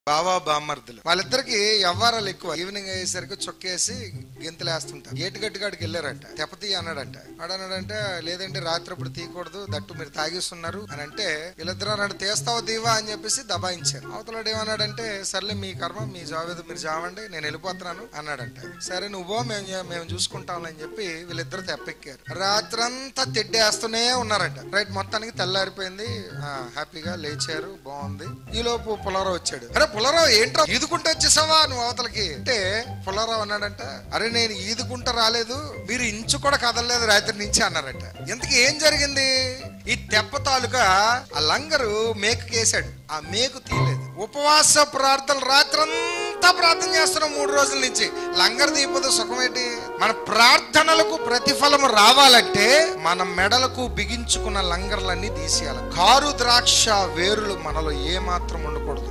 బావా బామ్మర్దులు వాళ్ళిద్దరికి వ్యవహారాలు ఎక్కువ ఈవినింగ్ అయ్యేసరికి చొక్కేసి గెంతులు వేస్తుంటారు గేటు గట్టుకాడికి వెళ్ళారంట తెప్పతీ అన్నాడంట అన్నాడంటే లేదంటే రాత్రి అప్పుడు తీయకూడదు దట్టు మీరు తాగిస్తున్నారు అని అంటే వీళ్ళిద్దరు అన్నాడు తీస్తావా దీవా అని చెప్పేసి దబాయించారు అవతలాడు ఏమన్నాడంటే సర్లే మీ కర్మ మీ జావేదో మీరు జావండి నేను వెళ్ళిపోతున్నాను అన్నాడంట సరే నువ్వో మేము చే- మేము చూసుకుంటాం అని చెప్పి వీళ్ళిద్దరు తెప్పెక్కారు రాత్రంతా తిడ్డేస్తూనే ఉన్నారంట రైట్ మొత్తానికి తెల్లారిపోయింది ఆ, హ్యాపీగా లేచారు బాగుంది ఈ లోపు పుల్లారావు వచ్చాడు అరే పుల్లారావు ఏంట్రా ఈదుకుంటూ వచ్చేసావా నువ్వు అవతలకి అంటే పుల్లారావు అన్నాడంట అరే నేను ఈదుకుంటూ రాలేదు మీరు ఇంచు కూడా కదలలేదు రాత్రి నుంచి అన్నారంట ఇంతకీ ఏం జరిగింది ఈ తెప్ప తాలూకా ఆ లంగరు మేకు కేసాడు ఆ మేకు తీయలేదు ఉపవాస ప్రార్థనలు రాత్రంతా ప్రార్థన చేస్తున్నాం మూడు రోజుల నుంచి లంగర్ తీయకపోతే సుఖమేంటి మన ప్రార్థనలకు ప్రతిఫలం రావాలంటే మన మెడలకు బిగించుకున్న లంగర్లన్నీ తీసేయాలి కారు ద్రాక్ష వేరులు మనలో ఏ మాత్రం ఉండకూడదు